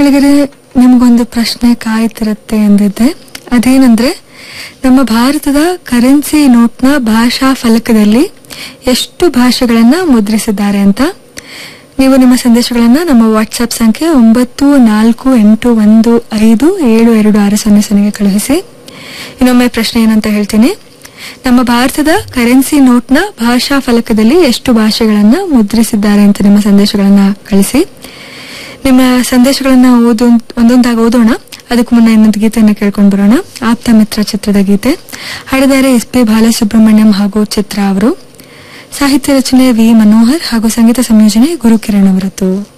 ಕೆಳಗಡೆ ನಿಮ್ಗೊಂದು ಪ್ರಶ್ನೆ ಕಾಯ್ತಿರತ್ತೆ ಎಂದಿದ್ದೆ ಅದೇನಂದ್ರೆ ನಮ್ಮ ಭಾರತದ ಕರೆನ್ಸಿ ನೋಟ್ನ ಭಾಷಾ ಫಲಕದಲ್ಲಿ ಎಷ್ಟು ಭಾಷೆಗಳನ್ನ ಮುದ್ರಿಸಿದ್ದಾರೆ ಅಂತ ನೀವು ನಿಮ್ಮ ಸಂದೇಶಗಳನ್ನ ನಮ್ಮ ವಾಟ್ಸ್ಆಪ್ ಸಂಖ್ಯೆ ಒಂಬತ್ತು ನಾಲ್ಕು ಎಂಟು ಒಂದು ಐದು ಏಳು ಎರಡು ಆರು ಸೊನ್ನೆ ಸೊನ್ನೆಗೆ ಕಳುಹಿಸಿ ಇನ್ನೊಮ್ಮೆ ಪ್ರಶ್ನೆ ಏನಂತ ಹೇಳ್ತೀನಿ ನಮ್ಮ ಭಾರತದ ಕರೆನ್ಸಿ ನೋಟ್ನ ಭಾಷಾ ಫಲಕದಲ್ಲಿ ಎಷ್ಟು ಭಾಷೆಗಳನ್ನ ಮುದ್ರಿಸಿದ್ದಾರೆ ಅಂತ ನಿಮ್ಮ ಸಂದೇಶಗಳನ್ನ ಕಳಿಸಿ ನಿಮ್ಮ ಸಂದೇಶಗಳನ್ನ ಓದು ಒಂದೊಂದಾಗಿ ಓದೋಣ ಅದಕ್ಕೂ ಮುನ್ನ ಇನ್ನೊಂದು ಗೀತೆಯನ್ನು ಕೇಳ್ಕೊಂಡು ಬರೋಣ ಆಪ್ತ ಮಿತ್ರ ಚಿತ್ರದ ಗೀತೆ ಹಾಡಿದ್ದಾರೆ ಎಸ್ ಪಿ ಬಾಲಸುಬ್ರಹ್ಮಣ್ಯಂ ಹಾಗೂ ಚಿತ್ರ ಅವರು ಸಾಹಿತ್ಯ ರಚನೆ ವಿ ಮನೋಹರ್ ಹಾಗೂ ಸಂಗೀತ ಸಂಯೋಜನೆ ಗುರುಕಿರಣ್ ಅವರದ್ದು